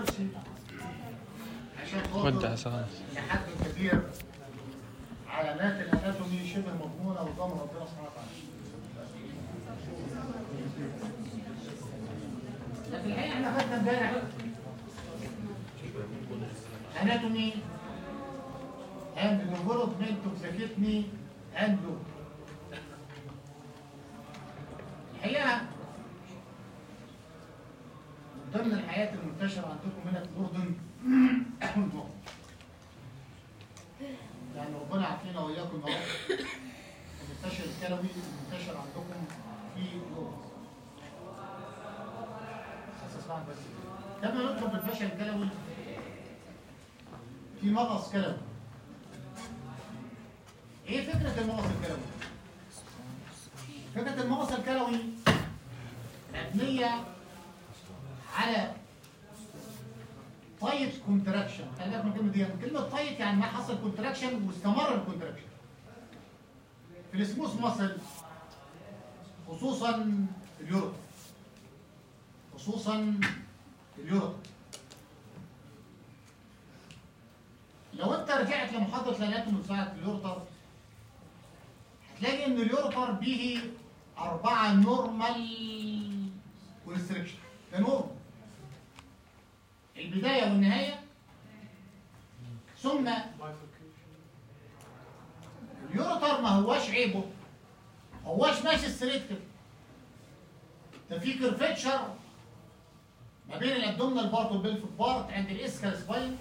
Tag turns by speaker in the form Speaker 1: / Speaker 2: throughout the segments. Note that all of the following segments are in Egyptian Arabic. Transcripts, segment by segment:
Speaker 1: كرسي عشان
Speaker 2: وانت
Speaker 1: خاطر
Speaker 2: عسان
Speaker 1: لحد كبير علامات الاناتومي شبه مضمونه وضم ربنا سبحانه وتعالى. لكن الحقيقه احنا خدنا امبارح اناتومي and development of the kidney and lung. الحقيقه من ضمن الحياه المنتشره عندكم هنا في الاردن يعني ربنا يعافينا واياكم يا رب المنتشر الكلوي المنتشر عندكم في الاردن بس اسمعني بس قبل ما ندخل في الفشل الكلوي في مغص كلوي ايه فكره المغص الكلوي؟ فكره المغص الكلوي مبنيه على تايت كونتراكشن خلي بالك من الكلمه دي كلمه تايت يعني ما حصل كونتراكشن واستمر الكونتراكشن في السموث ماسل خصوصا اليورو خصوصا اليورو لو انت رجعت لمحاضره الاناتومي بتاعت اليورتر هتلاقي ان اليورتر به اربعه نورمال كونستريكشن ده نورمال البدايه والنهايه ثم اليورتر ما هواش عيبه هواش ماشي ستريت كده ده في كيرفتشر ما بين الابدومينال بارت والبلفيك بارت عند الاسكال سباين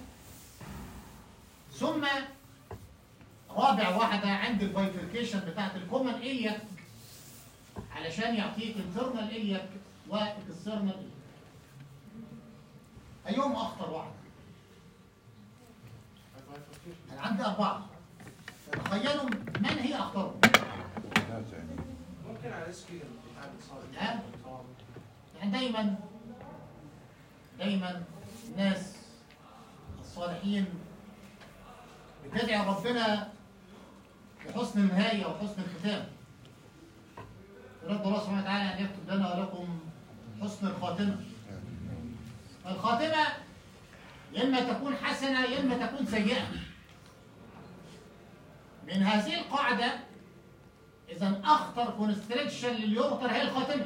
Speaker 1: ثم رابع واحده عند البايفركيشن بتاعت الكومن الياك علشان يعطيك انترنال الياك واكسترنال الياك ايهم اخطر واحده انا عندي اربعه تخيلوا من هي اخطرهم
Speaker 3: ممكن على اسم كده بتاع الاتصال
Speaker 1: نعم. يعني دايما دايما الناس الصالحين بتدعي ربنا بحسن النهاية وحسن الختام يرد الله سبحانه وتعالى أن يكتب لنا ولكم حسن الخاتمة الخاتمة يا إما تكون حسنة يا إما تكون سيئة من هذه القاعدة إذا أخطر كونستريكشن لليورتر هي الخاتمة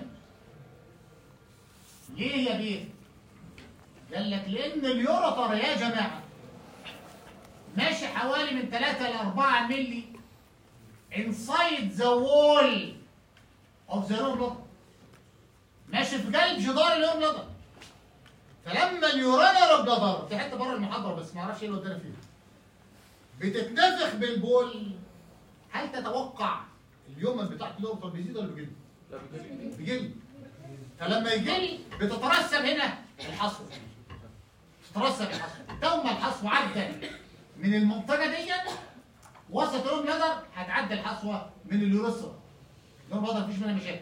Speaker 1: ليه يا بيه؟ قال لك لأن اليورتر يا جماعة ماشي حوالي من 3 ل 4 مللي inside the wall of the room bladder ماشي في قلب جدار اليوم بلادر فلما اليورانر بلادر في حته بره المحاضره بس ما اعرفش ايه اللي ودانا فيها بتتنفخ بالبول هل تتوقع اليوم بتاعت اليورتر بيزيد ولا بيقل؟
Speaker 3: لا بجد
Speaker 1: بيقل فلما يقل بتترسب هنا الحصوه تترسب الحصوه تو ما الحصوه عدى من المنطقه دي وسط اليوم بلادر هتعدي الحصوه من اليوريثرا اليوم بلادر مفيش منها مشاكل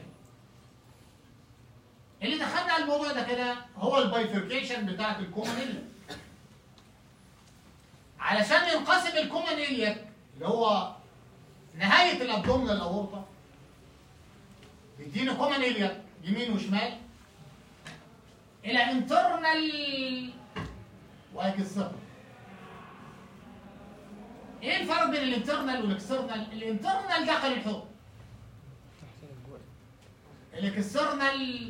Speaker 1: اللي دخلنا على الموضوع ده كده هو البايفركيشن بتاعت الكومانيليا علشان ينقسم الكومانيليا اللي هو نهايه الابدومينال اورطه يدينا كومانيليا يمين وشمال الى انترنال واكسترنال ايه الفرق بين الانترنال والاكسترنال الانترنال داخل الحوض الاكسترنال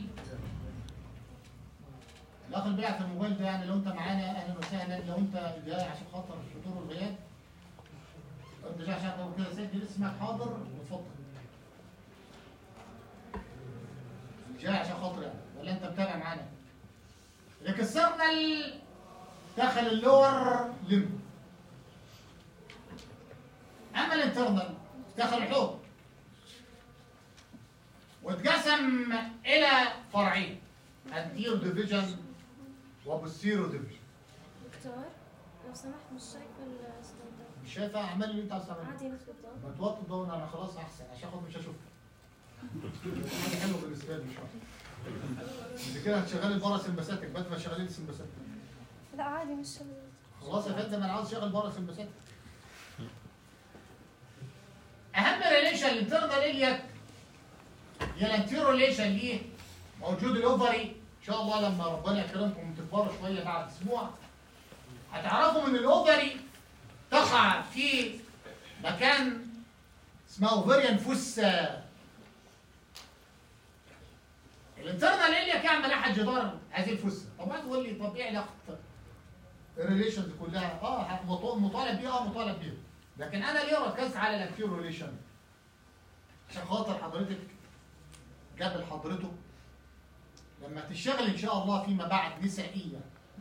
Speaker 1: الاخ اللي بيلعب في الموبايل ده يعني لو انت معانا اهلا وسهلا لو انت جاي عشان خاطر الحضور والغياب لو انت جاي عشان خاطر كده سجل اسمك حاضر واتفضل جاي عشان خاطر يعني ولا انت متابع معانا الاكسترنال دخل اللور لمب اما الانترنال دخل الحوض واتقسم الى فرعين انتيرو ديفيجن وبوستيرو ديفيجن
Speaker 4: دكتور لو سمحت مش شايف السلايدات
Speaker 1: مش شايفه اعمل اللي انت عايز تعمله
Speaker 4: عادي نفس الضوء
Speaker 1: ما توطي الضوء انا خلاص احسن عشان خاطر مش هشوفك حاجه حلوه بالنسبه لي مش عارف انت كده هتشغلي بره سمباساتك بدل ما تشغلي لي سمباساتك
Speaker 4: لا عادي مش
Speaker 1: خلاص يا فندم انا عاوز اشغل بره سمباساتك اهم ريليشن الانترنال اليك هي الانتيرو ريليشن ليه موجود الاوفري ان شاء الله لما ربنا يكرمكم تكبروا شويه بعد اسبوع هتعرفوا ان الاوفري تقع في مكان اسمها اوفريان فوسا الانترنال اليك يعمل احد جدار هذه الفوسا طب ما تقول لي طب ايه علاقه الريليشنز كلها اه مط- مطالب بيها اه مطالب بيها لكن انا ليه ركزت على الاكتير ريليشن عشان خاطر حضرتك قبل حضرته لما تشتغل ان شاء الله فيما بعد نسائيه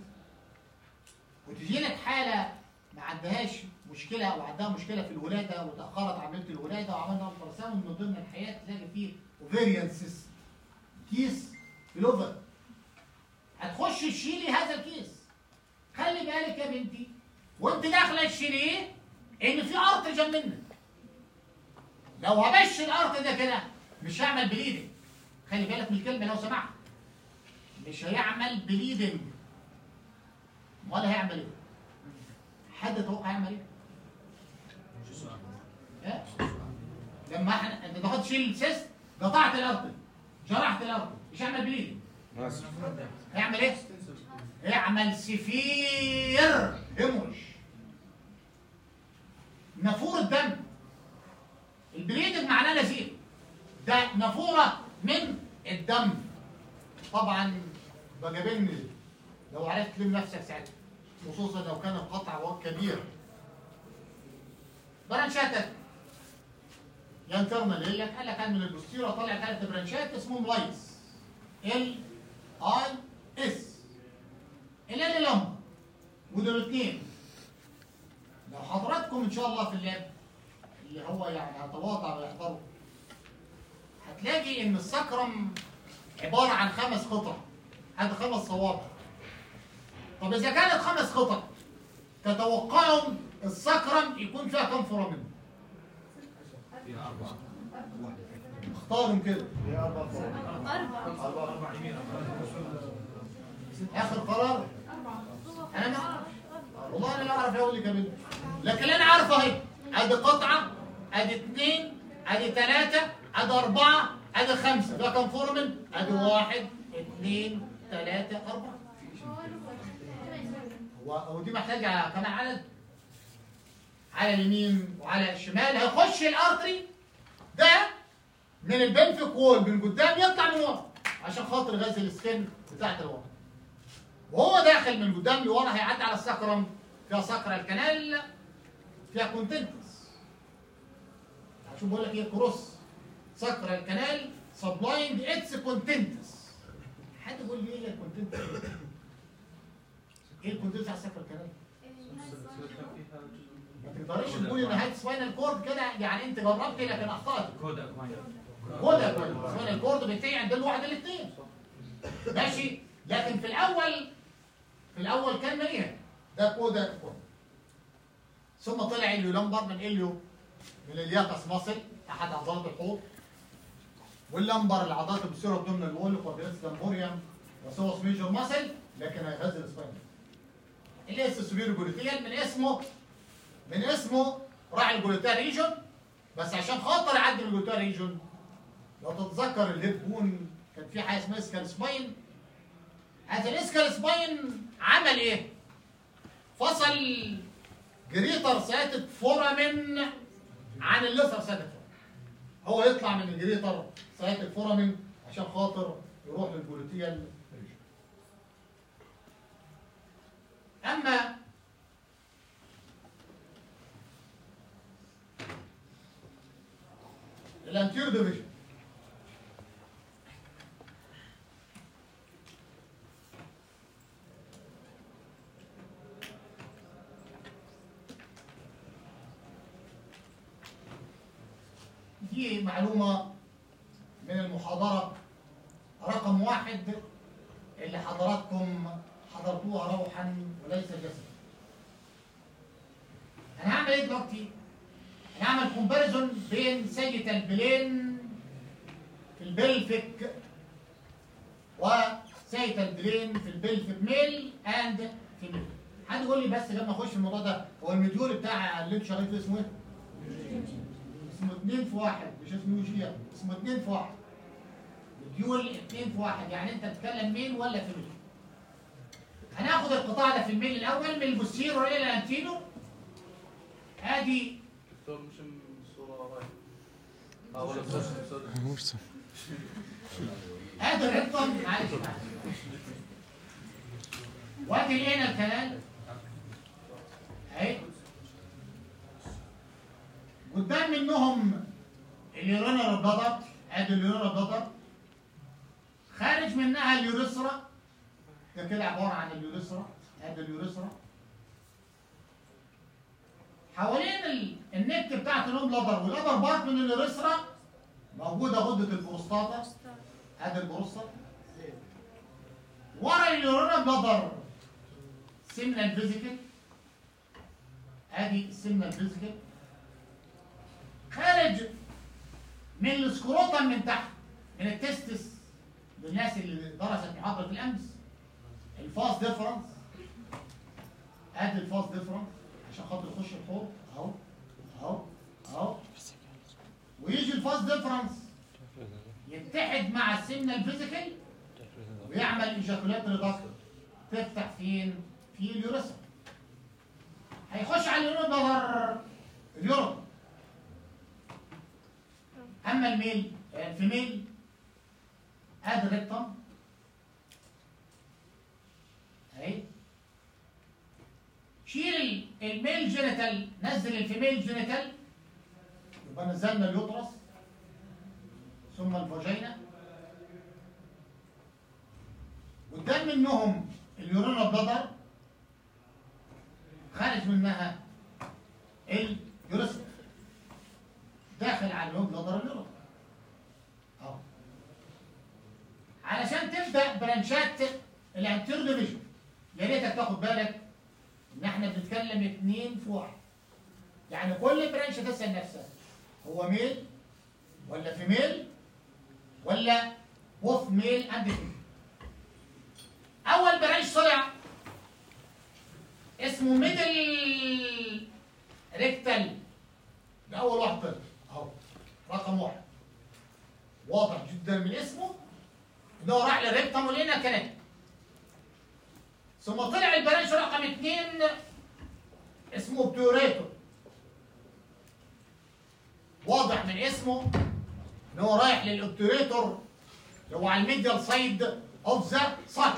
Speaker 1: وتجي لك حاله ما عندهاش مشكله او عندها مشكله في الولاده وتاخرت عمليه الولاده وعملنا التراساوند من ضمن الحياه تلاقي فيه اوفيريان سيست كيس في الاوفر هتخش تشيلي هذا الكيس خلي بالك يا بنتي وانت داخله تشيليه ان في ارض جنب منك لو هبش الارض ده كده مش هعمل بليدنج خلي بالك من الكلمه لو سمحت مش هيعمل بليدنج ولا هيعمل ايه حد توقع هيعمل ايه ها؟ لما احنا انت تاخد تشيل السيست قطعت الارض جرحت الارض مش هيعمل بليدنج هيعمل ايه يعمل سفير هيموش نافورة دم البليدنج معناه نزيف ده نافورة من الدم طبعا بجابلني لو عرفت تلم نفسك ساعتها خصوصا لو كان القطع وقت كبير برانشاتك ينترنال اللي قال لك كان من البوستيرة طالع ثلاث برانشات اسمهم لايس ال اي اس ال لمبه ودول الاثنين لو حضراتكم ان شاء الله في اللاب اللي هو يعني هتواضع ويحضروا هتلاقي ان السكرم عباره عن خمس قطع هذا خمس صوابع طب اذا كانت خمس قطع تتوقعوا السكرم يكون فيها كم فورامين اختاروا كده
Speaker 4: أربعة
Speaker 1: اخر قرار انا ما والله انا لا اعرف اقول لك يا بنت لكن اللي انا عارفه اهي ادي قطعه ادي اثنين ادي ثلاثه ادي اربعه ادي خمسه ده كم فورمن ادي واحد اثنين ثلاثه اربعه و- ودي محتاجه كمان عدد على اليمين وعلى الشمال هيخش الارتري ده من البنفيك وول من قدام يطلع من ورا عشان خاطر غاز السكن بتاعت الورا وهو داخل من قدام لورا هيعدي على السكرم فيها سكرة الكنال فيها كونتنتس هشوف بقول لك ايه كروس سكرة الكنال سبلاينج اتس كونتنتس حد يقول لي ايه الكونتنتس ايه الكونتنتس على سكرة الكنال ما تقدريش تقولي نهايه سباينال كورد كده يعني انت جربت لكن اخطات
Speaker 2: كودك ماير
Speaker 1: كودا سباينال كورد بينتهي عند الواحد الاثنين ماشي لكن في الاول في الاول كان مليان ده كودا كودا ثم طلع اليو لمبر من اليو من الياقس ماسل احد عضلات الحوض واللمبر العضلات البسيرة ضمن الوول كوردينس لامبوريوم وسوس ميجور ماسل لكن هيغذي السباينال الاس سوبيرو جلوتيال من اسمه من اسمه راعي الجلوتال ريجون بس عشان خاطر يعدي من الجلوتال ريجون لو تتذكر الهيب بون كان في حاجه اسمها اسكال سباين هذا الاسكال سباين عمل ايه؟ فصل جريتر ساتت فورامين عن الليسر ساتت هو يطلع من الجريتر ساتت فورامين عشان خاطر يروح للجلوتيال ريجون اما الانتير ديفيجن دي معلومة من المحاضرة رقم واحد اللي حضراتكم حضرتوها روحا وليس جسدا. أنا هعمل إيه دلوقتي؟ أنا هعمل كومباريزون بين سيجيتال بلين في البلفيك وسيجيتال بلين في البلفيك ميل اند فيميل. حد يقول لي بس لما اخش في الموضوع ده هو المديول بتاع اللي انت شغال فيه اسمه ايه؟ اسمه اتنين في واحد مش اسمه يوجيا اسمه اتنين في واحد ديول اتنين في واحد يعني انت بتتكلم ميل ولا فيميل هناخد القطاع ده في الميل الاول من البوستيرور الى الانتينور ادي
Speaker 3: دكتور مش الصورة رايح اه ولا صورة
Speaker 2: مرسل
Speaker 1: ادي الريكتوم معلش معلش وادي الانال كانال اهي قدام منهم اليورينال بلادر ادي اليورينال بلادر خارج منها اليوريثرا ده كده عباره عن اليوريثرا ادي اليوريثرا حوالين ال- النك بتاعت الام بلادر والابر بارت من اليوريثرا موجوده غده البروستاتا ادي البروستات ورا اليورينا بلادر سيمنال فيزيكال ادي السيمنال فيزيكال خارج من السكروتم من تحت من التستس للناس اللي درست محاضره الامس الفاس ديفرنس ادي الفاس ديفرنس عشان خاطر يخش الحوض اهو اهو اهو ويجي الفاس ديفرنس يتحد مع السيمنال فيزيكال ويعمل ايجاكولات ريدكت تفتح فين؟ في اليوريثرا هيخش على اليوريثرا اليورو اما الميل الفيميل ادي الريكتم اهي شيل الميل جينيتال نزل الفيميل جينيتال يبقى نزلنا اليوترس ثم الفاجينا قدام منهم اليورينا بلادر خارج منها اليوريثرا داخل على اليوم بلادر اليوريثرا اهو علشان تبدا برانشات الانتير ديفيجن يا ريتك تاخد بالك ان احنا بنتكلم اتنين في واحد يعني كل برانش تسال نفسها هو ميل ولا فيميل ولا بوث ميل اند فيميل اول برانش طلع اسمه ميدل ريكتال ده اول واحد طلع اهو رقم واحد واضح جدا من اسمه ان هو راح للريكتم ولينا كانت ثم طلع البرانش رقم اثنين اسمه بتوريتو واضح من اسمه ان هو رايح للاوبتوريتور اللي هو على الميديال سايد اوف ذا سايت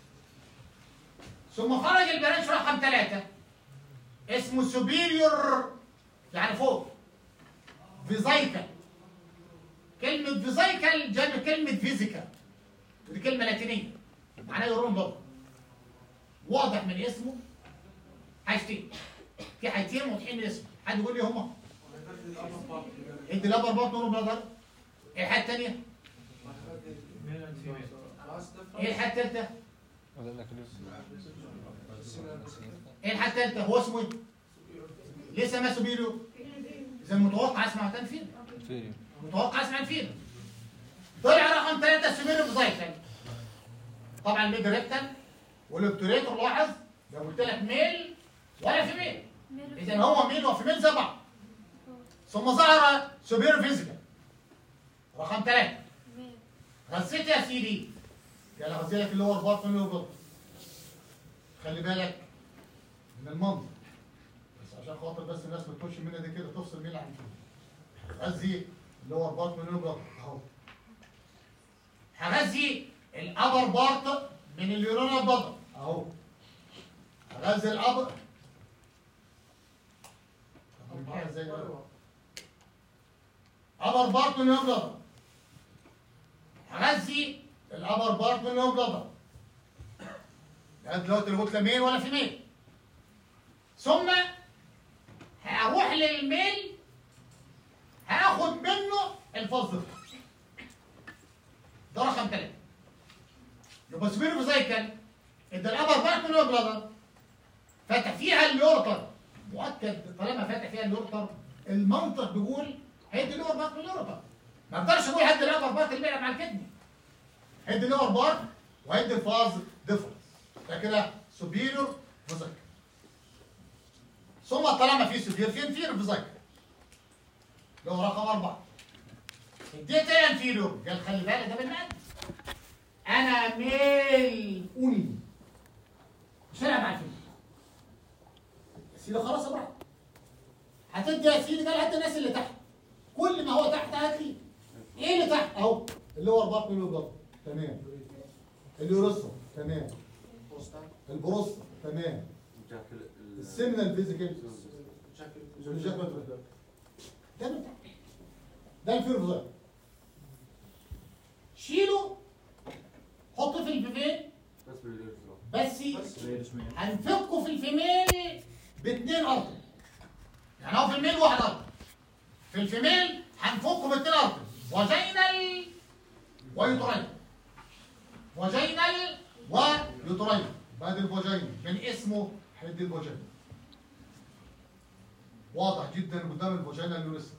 Speaker 1: ثم خرج البرانش رقم ثلاثة اسمه سوبيريور يعني فوق فيزايكال كلمة فيزايكال جاية من كلمة فيزيكال ودي كلمة لاتينية معناها يورون ضد واضح من اسمه حاجتين في حاجتين واضحين من اسمه حد يقول لي هما ادي الابر بارت نور بلادر ايه الحاجه الثانيه ايه الحاجه الثالثه ايه الحاجه الثالثه هو اسمه ايه ليه سماه سوبيريو اذا متوقع اسمع تنفيذ متوقع اسمع تنفيذ طلع رقم ثلاثة سوبيريو بزايكل طبعا الميد ريكتال والاوبتوريتور لاحظ لو قلت لك ميل ولا فيميل اذا هو ميل وفيميل زي بعض ثم ظهر سوبير فيزيكال رقم ثلاثة غسيت يا سيدي يلا غسيلك اللي هو البارت من اللي خلي بالك من المنظر بس عشان خاطر بس الناس ما تقولش منها دي كده تفصل مين عن كده غذي اللي هو البارت من اللي اهو هغذي الابر بارت من اليورونا بلادر اهو هغذي الابر طب معايا ازاي بقى؟ ابر بارت من اليوم بلادر هغذي الابر بارت من اليوم بلادر يعني دلوقتي لو قلت لا ميل ولا فيميل ثم هروح للميل هاخد منه الفصل ده رقم ثلاثة يبقى سبيرو زيكل ادى الابر بارت من اليوم بلادر فتح فيها اليورتر مؤكد طالما فاتح فيها اليورتر المنطق بيقول هيدي لور بارت من اليورتر ما اقدرش اقول هيدي اللور بارت اللي بيلعب مع الكدني هيدي لور بارت وهيدي الفاز ديفرنس ده كده سوبيريور فيزيكال ثم طالما في سوبير في انفير فيزيكال اللي هو رقم أربعة اديت ايه انفيريور قال خلي بالك ده بالمد انا ميل اوني مش هلعب مع الفيل يا سيدي خلاص يا براحتك هتدي يا سيدي قال هات الناس اللي تحت كل ما هو تحت هات لي ايه اللي تحت اهو اللي هو رباط من الضغط تمام اليوريثرا تمام
Speaker 3: بروستات
Speaker 1: البروستا تمام
Speaker 3: جاك ال-
Speaker 1: السيمنال فيزيكال
Speaker 3: جاك
Speaker 1: جاك ده من تحت ده الفيرفوزايت شيله حط في الفيميل
Speaker 3: بس باليوريثرا
Speaker 1: بس هنفكه في الفيميل باثنين ارض يعني هو في الميل واحد ارض في الفيميل هنفكه باثنين ارض فاجينال ويوتراين فاجينال ويوتراين بعد الفاجين من اسمه حد الفاجين واضح جدا قدام الفاجينا اليوريثرا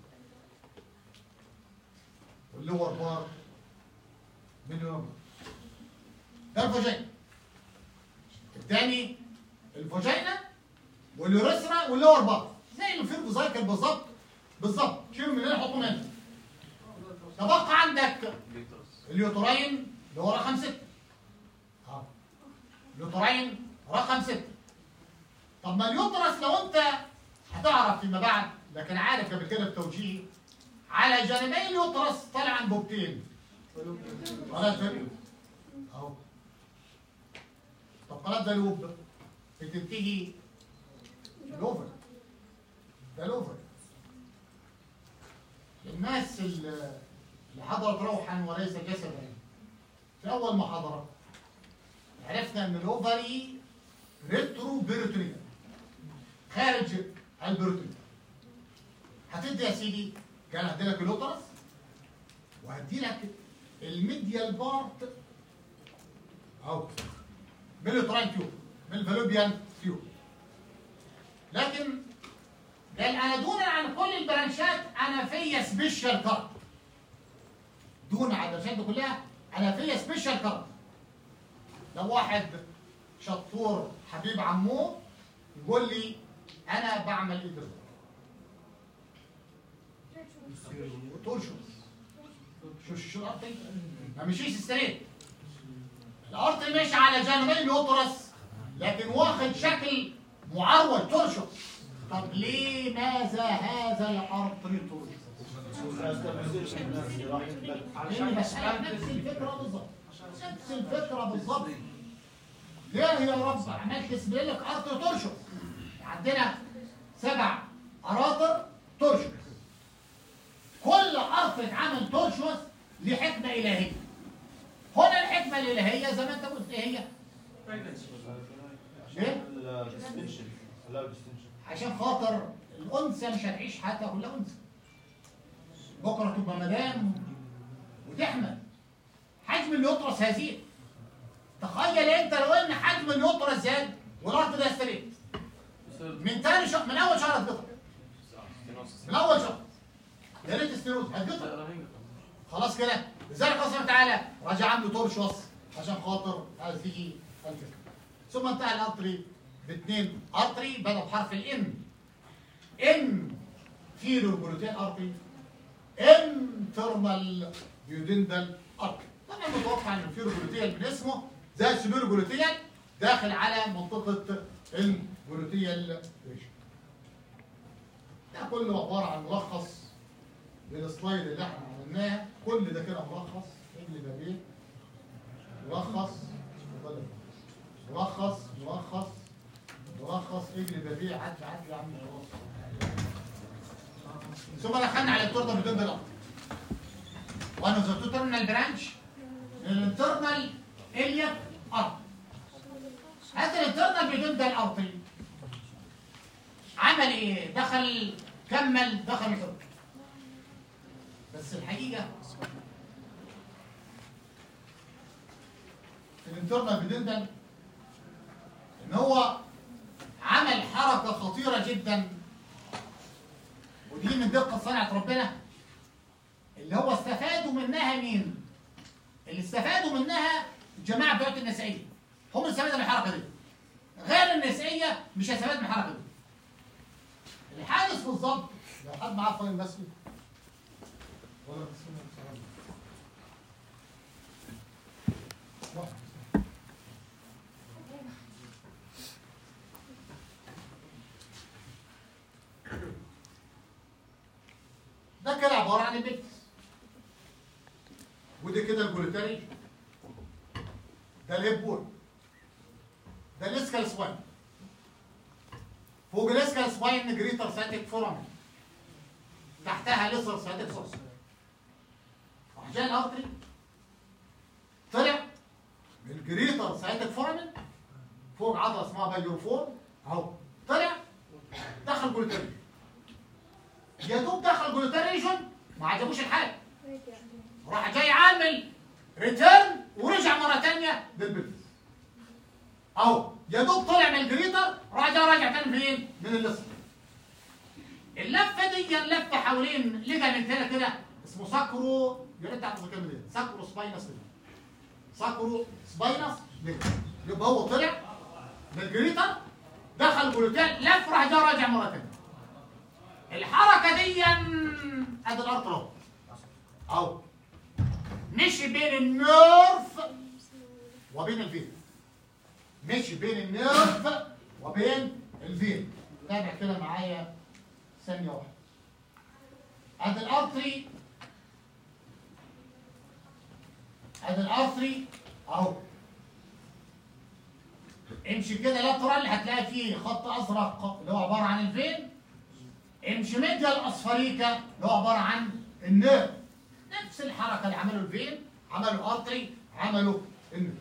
Speaker 1: واللور بار مليون ده الفاجين الثاني الفاجينا واليوريثرا واللور بار زي الفيربوزايكل بالظبط بالظبط شيل من هنا حطه من هنا تبقى عندك اليوتراين اللي هو رقم ستة اه اليوتراين رقم ستة طب ما اليوترس لو انت هتعرف فيما بعد لكن عارف قبل كده التوجيه على جانبي اليوترس طالع انبوبتين قناة فلوب اهو طب قناة فلوب بتنتهي الاوفر ده الاوفر الناس اللي اللي حضرت روحا وليس جسدا في اول محاضره عرفنا ان الاوفري ريترو بيروتونيا خارج البيروتونيا هتدي يا سيدي قال هدي لك اللوترس وهدي لك الميديال بارت اهو من اليوتراين تيوب من الفالوبيان تيوب لكن قال انا دونا عن كل البرانشات انا فيا سبيشال كارت دون على البرانشات دي كلها انا فيا سبيشال كارت لو واحد شطور حبيب عموه يقول لي انا بعمل ايه دلوقتي وتقول شو شو شو الارتي ما مشيش ستريت الارتي ماشي على جانبي اليوترس لكن واخد شكل معرض ترشق طب ليه ماذا هذا الارتي ترشق لان مسألة نفس الفكرة بالظبط نفس الفكرة بالظبط ليه يا رب عملت تسبيل لك ارتي ترشق عندنا سبع اراطر ترشق كل ارض اتعمل ترشوس لحكمه الهيه هنا الحكمه الالهيه زي ما انت قلت ايه هي ليه؟ عشان خاطر الانثى مش هتعيش حتى كلها انثى بكره تبقى مدام وتحمل حجم اليوترس هيزيد تخيل انت لو ان حجم اليوترس زاد والارض ده استريت من تاني شهر من اول شهر هتقطع من اول شهر يا ريت استيروز هتقطع خلاص كده لذلك الله سبحانه وتعالى راجع عنده تورشوس عشان خاطر هذه الفكره ثم انتهى الارتري باثنين ارتري بدا بحرف الان ان فيرو جلوتين ارتري انترنال يودندال ارتري طبعا متوقع ان الفيرو جلوتيال من اسمه زي السبيرو جلوتيال داخل على منطقه الجلوتيال ريشن ده كله عباره عن ملخص للسلايد اللي احنا عملناها كل ده كده ملخص اجلب يا بيه ملخص اتفضل. ملخص ملخص ملخص اجلب يا بيه عدي عدي يا عم خلاص ثم دخلنا على التورته بدون بالارض وانا زرت ترمينال برانش الانترنال اليا ارض هات الانترنال بدون ده الارضي عمل ايه دخل كمل دخل الحكم بس الحقيقه الانترنال بدندل ان هو عمل حركه خطيره جدا ودي من دقه صنعه ربنا اللي هو استفادوا منها مين؟ اللي استفادوا منها الجماعه بتوع النسائيه هم اللي استفادوا من الحركه دي غير النسائيه مش هيستفاد من الحركه دي الحادث بالظبط لو حد معاه فاين رسمي ولا بسم الله كده عباره عن البلفس ودي كده الجلوتاري ده الهيب بول ده الاسكال سواين فوق الاسكال سواين جريتر ساتيك فورامين تحتها ليسر ساتيك سورس وعشان الارتري طلع من الجريتر ساتيك فورامين فوق عضله اسمها بايوفور اهو طلع دخل جلوتاري يا دوب دخل جلوتاري ريجون ما عجبوش الحال
Speaker 4: رجع
Speaker 1: راح جاي عامل ريتيرن ورجع مره ثانيه للبلفس اهو يا دوب طلع من الجريتر راح جاي راجع تاني فين؟ من اللصق اللفه دي لفه حوالين ليجامنت هنا كده اسمه ساكرو يا ريت تعرفوا الكلمه دي ساكرو سباينس ليجامنت ساكرو سباينس ليجامنت يبقى هو طلع من الجريتر دخل جلوتين لف راح جاي راجع مره ثانيه الحركه دي ادي الارض اهو اهو مشي بين النيرف وبين الفين مشي بين النيرف وبين الفين تابع كده معايا ثانية واحدة ادي الارتري ادي الارتري اهو امشي كده لاترال هتلاقي فيه خط ازرق اللي هو عبارة عن الفين امشي ميديا الاصفريكا اللي هو عبارة عن النيرف نفس الحركه اللي عملوا الفين عملوا الارتري عملوا النيرف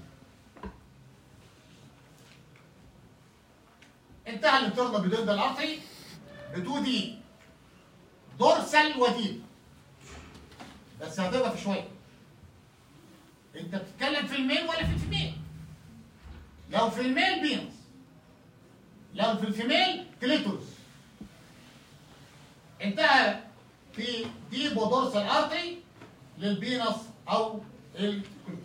Speaker 1: انتهى الانترنال بدون ده الارتري بتو دي دورسال وديب بس هتبقى في شويه انت بتتكلم في الميل ولا في الفيميل لو في الميل بينس لو في الفيميل كليتورس انتهى في ديب ودورسال ارتري للبينس او الكلوتس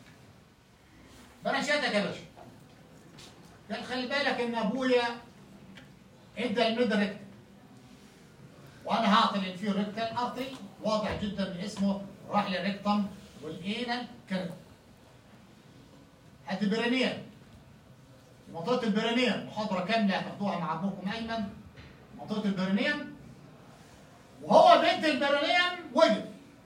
Speaker 1: بنشاتك يا باشا كان خلي بالك ان ابويا ادى الميد ريكتال وانا هعطي الانفيو ريكتال ارتري واضح جدا من اسمه راح للريكتم والانال كده هات البرينيال منطقه البرينيال محاضره كامله هتاخدوها مع ابوكم ايمن منطقه البرينيال وهو بيت البرينيال وجد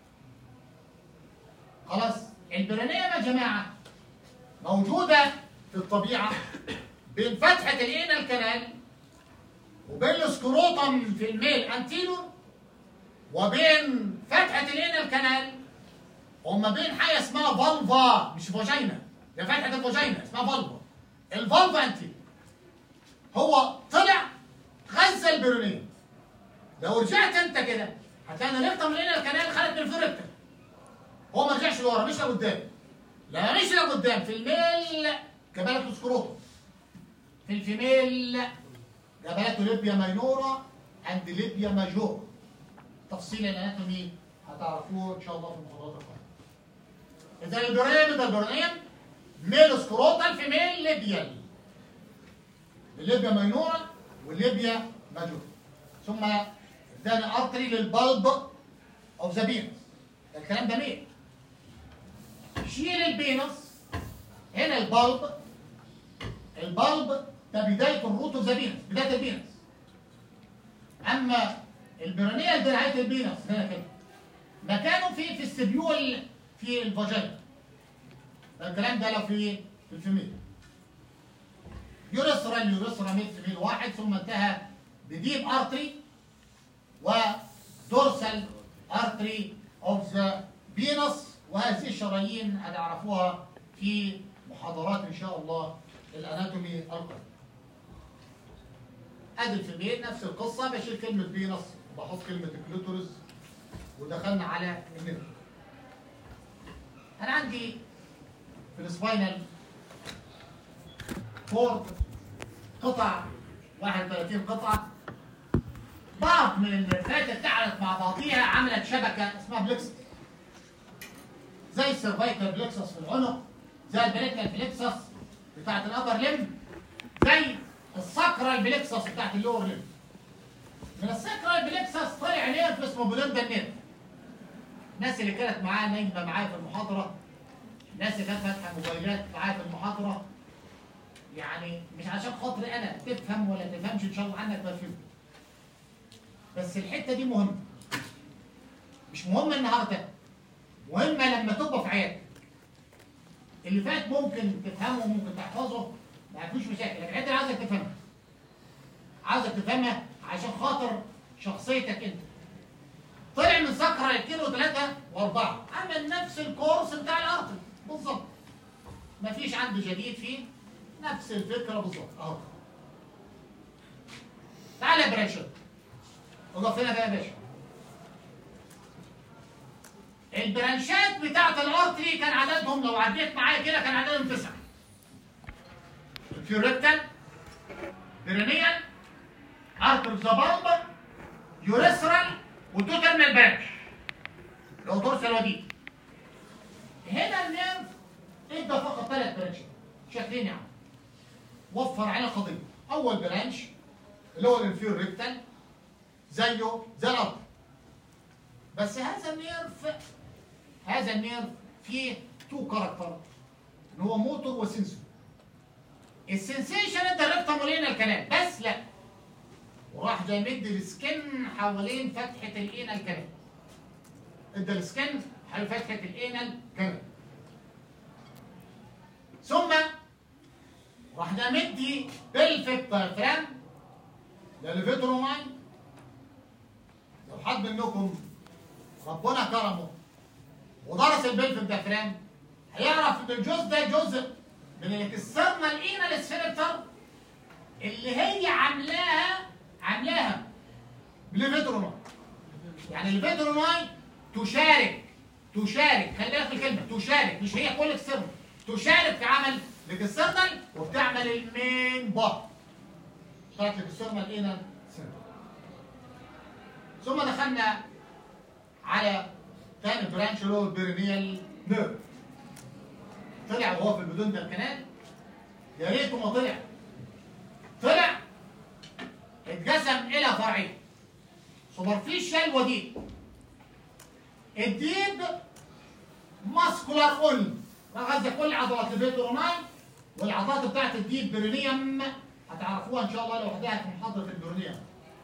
Speaker 1: خلاص البرينيال يا جماعه موجوده في الطبيعه بين فتحه الانال كانال وبين السكروتم في الميل انتيلور وبين فتحه الانال كانال وما بين حاجه اسمها فالفا مش فاجينا ده فتحه الفاجينا اسمها فالفا الفالفا انتيلور هو طلع غزه البرونيه لو رجعت انت كده هتلاقي ان الريكتم الانال كانال خدت من الفريكتم هو ما رجعش لورا مش لقدام لما مشي لقدام في الميل جبلته سكروتم في الفيميل جبلته ليبيا ماينورا عند ليبيا ماجور تفصيل الاناتومي هتعرفوه ان شاء الله في المحاضرات القادمه اذا البريم ده البريم ميل سكروتال فيميل ليبيال الليبيا ماينورا والليبيا ماجور ثم اداني ارتري للبلب اوف ذا بينس الكلام ده ميل شيل البينس هنا البلب البلب ده بدايه الروت اوف ذا بينس بدايه البينس اما البرانيال ده نهايه البينس هنا كده مكانه في في السبيول في الفاجينا ده الكلام ده لو في في الفيميل يوريثرا اليوريثرا ميل فيميل واحد ثم انتهى بديب ارتري ودورسال ارتري اوف ذا بينس وهذه الشرايين هتعرفوها في محاضرات ان شاء الله الاناتومي القادمه. ادي الفيميل نفس القصه بشيل كلمه بينس وبحط كلمه كلوتورس ودخلنا على النمر. انا عندي في السباينال كورد قطع 31 قطعه بعض من النرفات اتعلت مع بعضيها عملت شبكه اسمها بلكسس زي السيرفايكال بلكسس في العنق زي البليكال بلكسس بتاعت الابر ليم زي الساكرال بلكسس بتاعت اللور ليم من الساكرال بلكسس طلع نيرف اسمه بولندا نيرف الناس اللي كانت معايا نايمه معايا في المحاضره الناس اللي كانت فاتحه موبايلات معايا في المحاضره يعني مش عشان خاطري انا تفهم ولا تفهمش ان شاء الله عنك ما فهمت بس الحته دي مهمه مش مهم النهارده مهمه لما تبقى في عيادتك اللي فات ممكن تفهمه وممكن تحفظه ما فيش مشاكل لكن الحته اللي عايزك تفهمها عايزك تفهمها عشان خاطر شخصيتك انت طلع من سكرة كيلو ثلاثة وأربعة عمل نفس الكورس بتاع الأرض بالظبط مفيش عنده جديد فيه نفس الفكرة بالظبط أهو تعالى يا برانشوت اقف هنا بقى يا باشا البرانشات بتاعت الارتري كان عددهم لو عديت معايا كده كان عددهم تسعه الفيوريكتال برينيال ارتر زبالب يوريثرال وتوترنال برانش لو دورسال وديد هنا النيرف ادى فقط ثلاث برانشات شكلين يعني وفر علينا قضيه اول برانش اللي هو الانفير ريكتال زيه زي الارض بس هذا النيرف هذا النيرف فيه تو كاركتر ان هو موتور وسنسور السنسيشن انت ريكتم ولينا الكلام بس لا وراح جاي مد السكن حوالين فتحه الانال كلام ادى السكن حوالين فتحه الانال كلام ثم راح جاي مدي بلفت فرام للفيتروماين لو حد منكم ربنا كرمه ودرس البلف الديافرام هيعرف ان الجزء ده جزء من الاكسترنال انال سفينكتر اللي هي عاملاها عاملاها بالفيتروناي يعني الفيتروناي تشارك تشارك خلي بالك في الكلمه تشارك مش هي كل اكسترنال تشارك في عمل الاكسترنال وبتعمل المين بار بتاعت الاكسترنال انال ثم دخلنا على تاني برانش اللي هو البيرينيال نيرف طلع وهو في البدون ده الكنال يا ريته ما طلع طلع اتقسم الى فرعين سوبرفيشال وديب الديب ماسكولار اول غزة كل عضلات الفيتروناي والعضلات بتاعت الديب برينيوم هتعرفوها ان شاء الله لوحدها في محاضره البرينيوم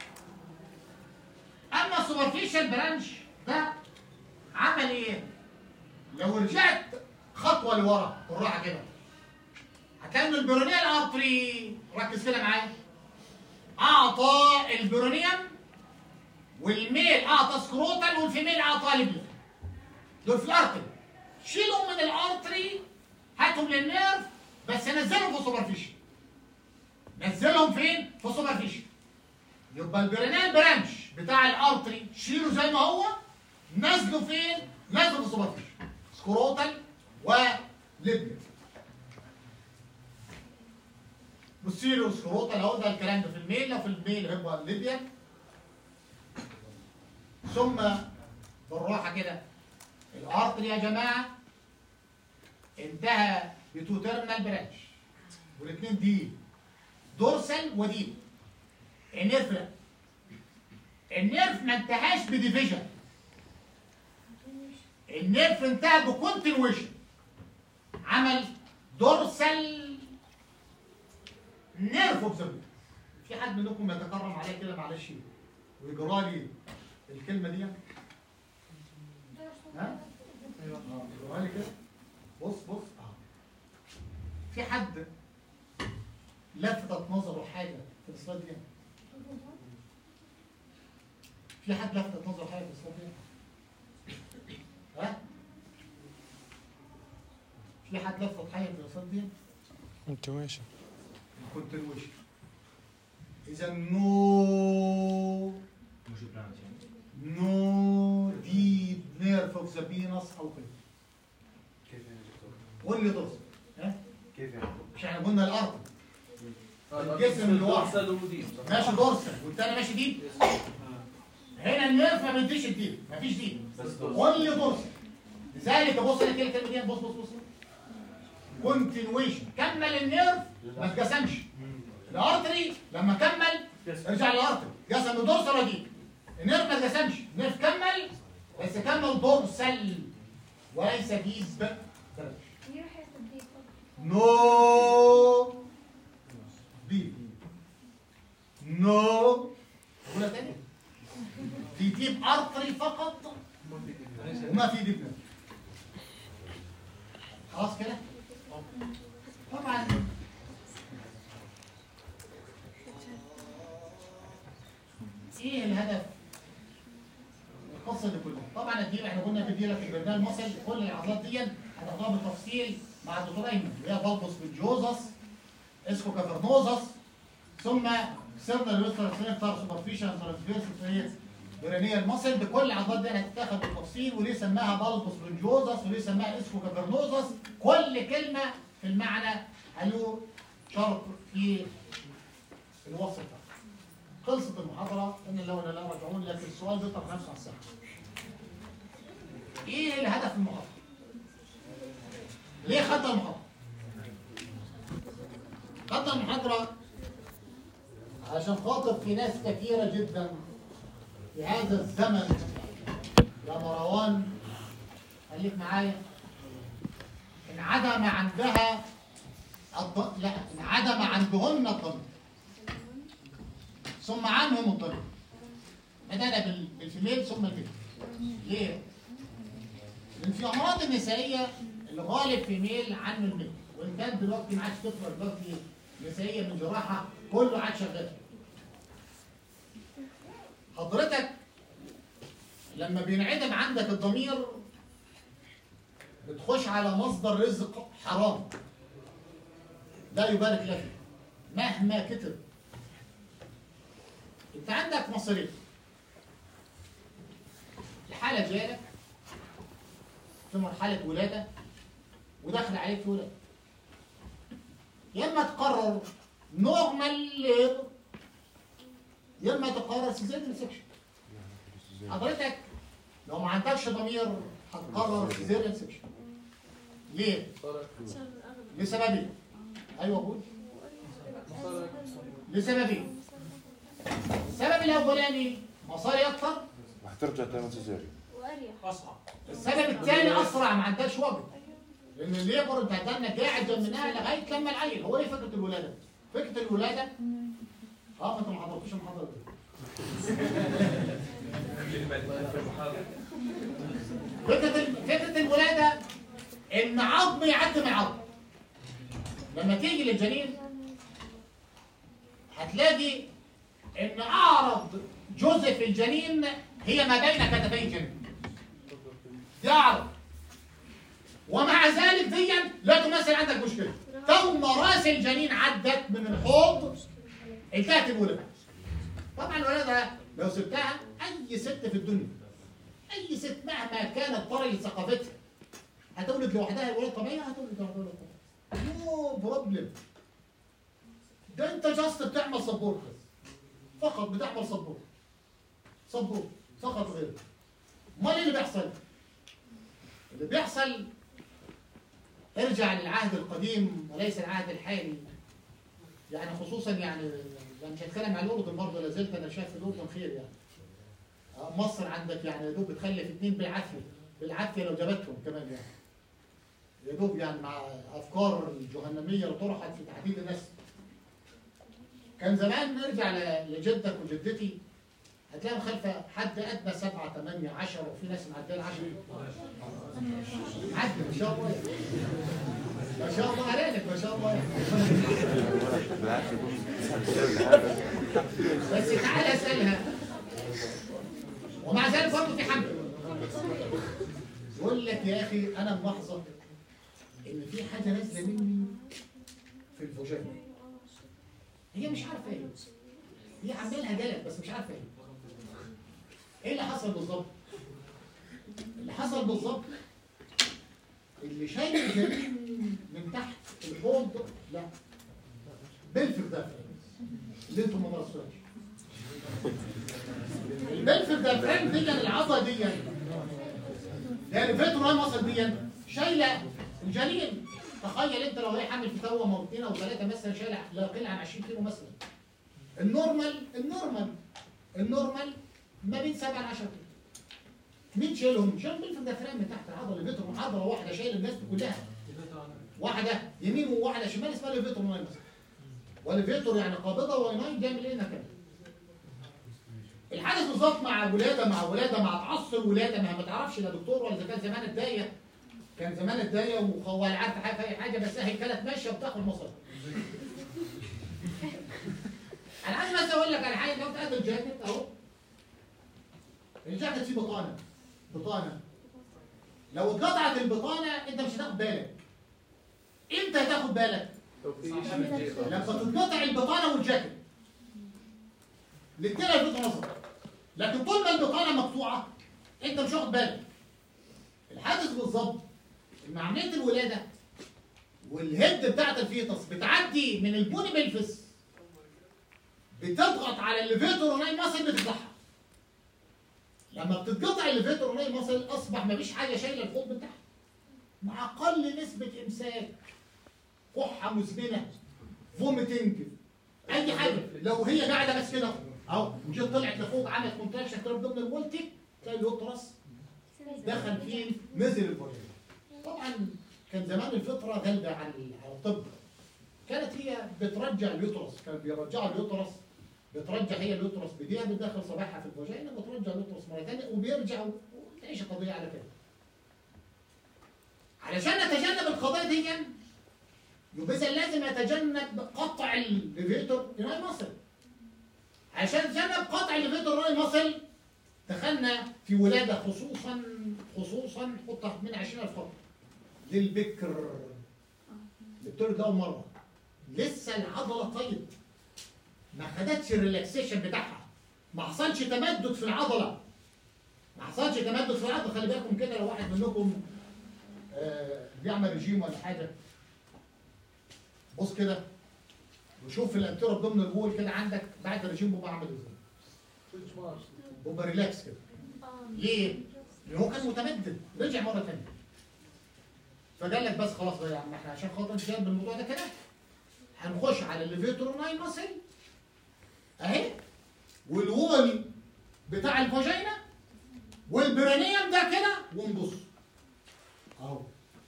Speaker 1: اما السوبرفيشال برانش ده عمل ايه؟ لو رجعت خطوه لورا بالراحه كده هتلاقي ان البرونيال ارتري ركز كده معايا اعطى البرونيوم والميل اعطى سكروتال والفيميل اعطى ليبيا دول في الارتري شيلهم من الارتري هاتهم للنيرف بس نزلهم في السوبرفيشال نزلهم فين؟ في السوبرفيشال يبقى البرينال برانش بتاع الارتري شيله زي ما هو نزله فين؟ نزله في السوبرفيشال سكروتال وليبيا بصيله سكروتال اهو ده الكلام ده في الميل لو في الميل هيبقى الليبيا ثم بالراحه كده الارتري يا جماعه انتهى بتو تيرمينال برانش والاثنين دي دورسال وديب النيرف لا النيرف ما انتهاش بديفيجن النيرف انتهى بكونتينويشن عمل دورسال نيرف اوبزرفيشن في حد منكم يتكرم عليا كده معلش ويجرى لي الكلمه دي ها؟ اه يجرى لي كده بص بص اه في حد لفتت نظره حاجه في السلايد دي في حد لفتت نظره حاجه في السلايد دي ها في حد لفت حاجه في السلايد دي
Speaker 2: انتويشن
Speaker 1: continuation إذا no
Speaker 5: مش برانش يعني
Speaker 1: no deep nerve of the penis أو كده
Speaker 3: كيف يعني دكتور؟
Speaker 1: قول لي درس ها
Speaker 3: كيف يعني؟
Speaker 1: مش احنا قلنا الأرض
Speaker 3: هذا
Speaker 1: الجسم اللي هو-
Speaker 3: أرسل وديب صح؟
Speaker 1: ماشي دورسال والتاني ماشي ديب هنا النيرف ما بيديش الديب مفيش ديب
Speaker 3: بس دورسال.
Speaker 1: قول لي دورسال لذلك بص لك كده الكلمه دي بص بص بص كونتينويشن كمل النيرف ما اتقسمش الارتري لما كمل ارجع للارتري قسم دورسال وديب النيرف ما اتقسمش النيرف كمل بس كمل دورسال وليس ديب بلاش
Speaker 4: يروح ياخد دي فوق.
Speaker 1: نو دي نو اقولها تاني في ديب ارتري فقط وما في دبنه خلاص كده طبعا ايه الهدف القصه دي كلها طبعا الديل احنا قلنا في الديل في البرنامج المصري كل العضلات دي هناخدها بالتفصيل مع الدكتور ايمن اللي هي بالبوس بالجوزس اسكو كافرنوزس ثم سيرنا الوستر سنتر سوبرفيشال ترانسفيرس برانية المصل بكل العضلات دي هتتاخد بالتفصيل وليه سماها بالبوس برنجوزس وليه سماها اسكو كافرنوزس كل كلمه في المعنى له شرط في الوصف بتاعها خلصت المحاضرة إن لو لا رجعون لكن السؤال بيطرح نفسه على الساحة. إيه الهدف من المحاضرة؟ ليه خدنا المحاضرة؟ خدنا المحاضرة عشان خاطر في ناس كثيرة جدا في هذا الزمن يا مروان خليك معايا انعدم عندها الض... لا انعدم عندهن الضمير ثم عنهم الضمير بدأنا بال- بالفيميل ثم الفيميل ليه؟ لأن في أمراض النسائية الغالب فيميل عن الميل وإن كان دلوقتي ما عادش تطلع دلوقتي نسائية من جراحة كله عاد شغال حضرتك لما بينعدم عندك الضمير بتخش على مصدر رزق حرام لا يبارك لك مهما كتب انت عندك مصاريف الحالة جالك في مرحلة ولادة وداخل عليك في ولادة يا اما تقرر نورمال ليبر يا اما تقرر سيزيريان سكشن حضرتك لو ما عندكش ضمير هتقرر سيزيريان سكشن ليه؟
Speaker 4: عشان الأغلب
Speaker 1: لسببين ايوه قول لسببين السبب الاولاني مصاري اكتر
Speaker 2: هترجع تعمل سيزاريان
Speaker 4: وأريح
Speaker 3: اصعب
Speaker 1: السبب الثاني اسرع ما عندكش وقت لان الليبر انت هتدنى قاعد جنبناها لغايه لما العيل هو ايه فكره الولاده؟ فكره الولاده اه ما انت ما حضرتوش المحاضره دي فكره ال- فكره الولاده ان عظم يعدي من عظم لما تيجي للجنين هتلاقي ان اعرض جزء في الجنين هي ما بين كتفي الجنين دي اعرض ومع ذلك دي لا تمثل عندك مشكله ثم راس الجنين عدت من الحوض انتهت الولاده طبعا الولاده لو سبتها اي ست في الدنيا اي ست مهما كانت طري ثقافتها هتولد لوحدها ولاد طبيعي هتولد لوحدها ولاد طبيعي نو بروبلم ده انت جاست بتعمل سبورت بس فقط بتعمل سبورت سبورت فقط غير امال ايه اللي بيحصل؟ اللي بيحصل ارجع للعهد القديم وليس العهد الحالي يعني خصوصا يعني يعني مش هتكلم عن الاردن برضه لا زلت انا شايف الاردن خير يعني آه، مصر عندك يعني يا دوب بتخلف اثنين بالعافيه بالعافيه لو جابتهم كمان يعني يا دوب يعني مع افكار الجهنميه اللي طرحت في تحديد النسل كان زمان نرجع ل- لجدك وجدتي هتلاقي خلفه حد ادنى سبعه ثمانيه 10 وفي ناس معديه 10 عدى ما شاء الله يعني. ما شاء الله عليك ما شاء الله يعني.
Speaker 2: بالعكس يكون
Speaker 1: بس تعال اسالها ومع ذلك برضه في حمل يقول لك يا اخي انا ملاحظه ان في حاجه نازله مني في الفوجات هي مش عارفه ايه هي عاملها جلد بس مش عارفه ايه ايه اللي حصل بالظبط اللي حصل بالظبط اللي شايل الجنين من تحت الحوض لا بلفر ده اللي انتم ما درستوهاش البلفر ده فريم دي العضله دي يعني فيتو مصر دي شايله الجنين تخيل انت لو هي حامل في توه موتين او ثلاثه مثلا شايله لا يقل عن 20 كيلو مثلا النورمال النورمال النورمال ما بين 7 ل 10 كيلو مين شايلهم؟ شايل بلفر ده فريم من تحت العضله فيتو عضله واحده شايل الناس دي كلها واحده يمين وواحده شمال اسمها ليفيتور مثلا والفيتور يعني قابضه ويناي بيعمل ايه كده الحدث بالظبط مع ولاده مع ولاده مع تعصر ولاده ما ما تعرفش لا دكتور ولا اذا كان زمان الدايه كان زمان الدايه وهو لا عارف حاجه في اي حاجه بس هي كانت ماشيه وبتاخد مصر انا عايز بس اقول لك على حاجه لو تاخد الجاكيت اهو الجاكيت فيه بطانه بطانه لو اتقطعت البطانه انت مش هتاخد بالك امتى هتاخد بالك
Speaker 3: لو في شيء من جهة.
Speaker 1: لما تنقطع البطانه والجاكيت الاثنين هيلفتوا نظرك لكن طول ما البطانه مقطوعه انت مش واخد بالك الحادث بالظبط ان عمليه الولاده والهد بتاعت الفيتس بتعدي من البوني بلفس بتضغط على الليفيتوروناي ماسل بتفتحها لما بتتقطع الليفيتوروناي ماسل اصبح مفيش حاجه شايله الحوض بتاعها مع اقل نسبه امساك كحه مزمنه فوميتنج اي حاجه لو هي قاعده بس كده اهو وجيت طلعت لفوق عملت كونتراكشن كده ضمن الولتي تلاقي اليوترس دخل فين نزل الفاجينا طبعا كان زمان الفطره غالبه على على الطب كانت هي بترجع اليوترس كانوا بيرجعوا اليوترس بترجع هي اليوترس بديها بتدخل صباحها في الفاجينا وترجع اليوترس مره ثانيه وبيرجعوا وتعيش القضيه على كده علشان نتجنب القضيه دي يبقى اذا لازم اتجنب قطع الليفيتور راي مصل عشان اتجنب قطع الليفيتور راي مصل دخلنا في ولاده خصوصا خصوصا حطها من 20000 خط للبكر اللي بتولد اول مره لسه العضله طيب ما خدتش الريلاكسيشن بتاعها ما حصلش تمدد في العضله ما حصلش تمدد في العضله خلي بالكم كده لو واحد منكم آه، بيعمل رجيم ولا حاجه بص كده وشوف الانتيرو ضمن الوول كده عندك بعد الرجيم بيبقى عامل ازاي بيبقى ريلاكس كده ليه؟ لان هو كان متمدد رجع مره ثانيه فقال لك بس خلاص بقى يا عم احنا عشان خاطر نشتغل بالموضوع ده كده هنخش على الليفيتوروناي ماسل اهي والوول بتاع الفاجينا والبرانيوم ده كده ونبص اهو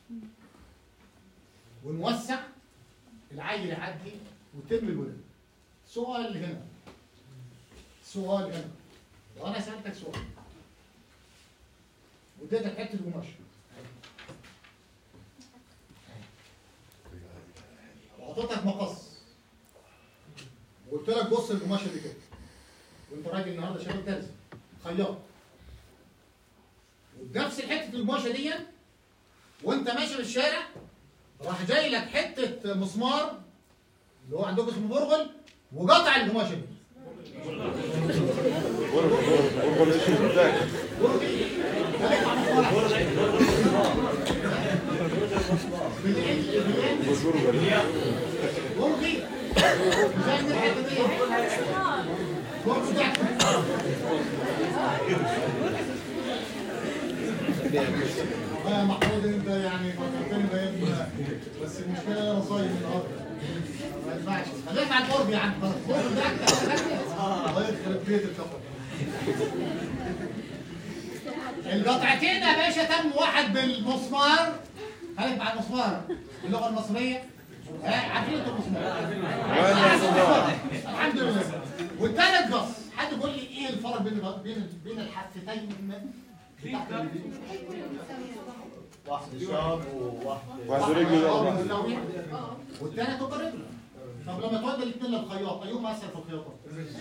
Speaker 1: ونوسع العيل يعدي وتم الولاده سؤال هنا سؤال هنا وانا سالتك سؤال واديتك حته قماش وحطيتك مقص وقلت لك بص القماشه دي كده وانت راجل النهارده شغال ترزي خياط وبنفس الحته القماشه دي وانت ماشي في الشارع راح جاي لك حته مسمار اللي هو عندكم اسمه برغل وقطع القماشه دي
Speaker 2: والغل ايش ذاك
Speaker 1: برغي زي من الحته دي برغي ده اه محمود انت يعني فكرتني بايام بس المشكله انا صايم النهارده ما ينفعش خليك مع القرب يا عم خلاص القرب ده الله يخرب بيت الكفر القطعتين يا باشا تم واحد بالمسمار خليك مع المسمار باللغه المصريه ها عارفين انتوا المسمار الحمد لله والثالث قص حد يقول لي ايه الفرق بين بين بين الحفتين بتاعت اليمين؟
Speaker 6: واحد شاب وواحد
Speaker 2: واحد رجله
Speaker 1: والتاني تبقى رجله طب لما تودي الاثنين للخياط ايهم اسهل في الخياطه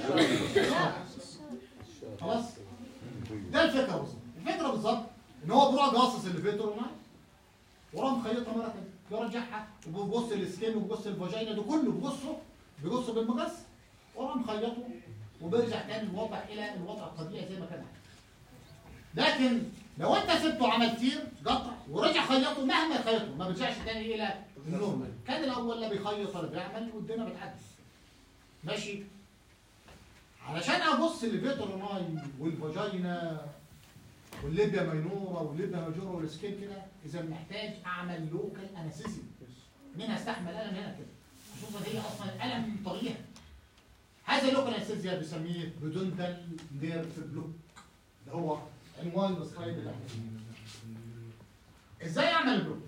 Speaker 1: خلاص ده الفكره بالظبط الفكره بالظبط ان هو بيروح جاصص الليفيتور معاه وراح مخيطها مره ثانيه يرجعها وبيبص السكين وبيبص الفاجينا ده كله بيبصه بيبصه بالمقص وراح مخيطه وبيرجع تاني الوضع الى الوضع الطبيعي زي ما كان عليه لكن لو انت سبته عمل كتير قطع ورجع خيطه مهما يخيطه ما بيرجعش تاني الى النورمال كان الاول لا بيخيط ولا بيعمل والدنيا بتعدي ماشي علشان ابص لفيتروناي والفاجينا والليبيا مينورا والليبيا ماجورا والسكين كده اذا محتاج اعمل لوكال انستيزي مين هستحمل الم هنا كده خصوصا هي اصلا الالم طريقها هذا اللوكال انستيزيا بنسميه بدونتال نيرف بلوك ده هو عنوان السلايد اللي احنا فيه ازاي اعمل بلوك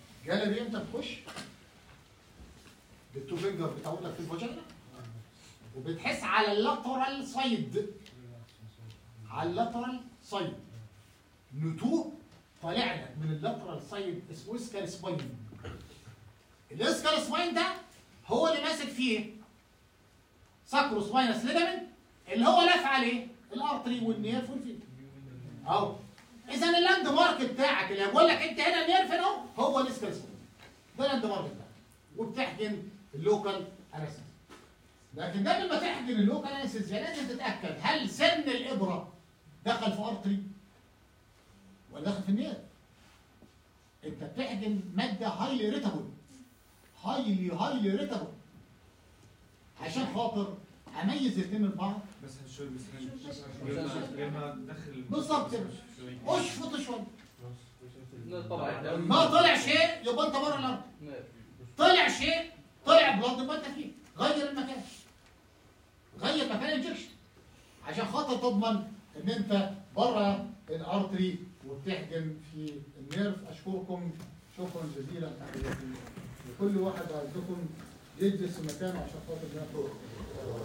Speaker 1: جالبي انت بتخش بالتو فينجر بتاعتك في الفاجينا وبتحس على اللاترال سايد على اللاترال سايد نتوء طالع لك من اللاترال سايد اسمه اسكال سباين الاسكال سباين ده هو اللي ماسك فيه ساكرو سباينس ليجامنت اللي هو لف عليه الارتري والنيرف والفيل اهو اذا اللاند مارك بتاعك اللي بقول لك انت هنا نيرف اهو هو الاسكال سباين ده اللاند مارك بتاعك وبتحقن اللوكال انستيزيا لكن قبل ما تحقن اللوكال انستيزيا لازم تتاكد هل سن الابره دخل في ارتري ولا دخل في النيرف انت بتحقن ماده هايلي ريتابل هايلي هايلي ريتابل عشان خاطر اميز الاثنين من بعض
Speaker 5: بس هالشوي بس غير ما تدخل
Speaker 1: بالظبط كده اشفط شويه
Speaker 3: طبعا
Speaker 1: ما طلع شيء يبقى انت بره الارض طلع شيء طلع بلاد يبقى انت فيه غير المكان غير مكان الانجكشن عشان خاطر تضمن ان انت بره الارتري وبتحجم في النيرف اشكركم شكرا جزيلا تحياتي لكل واحد عندكم يجلس في مكانه عشان خاطر ناخد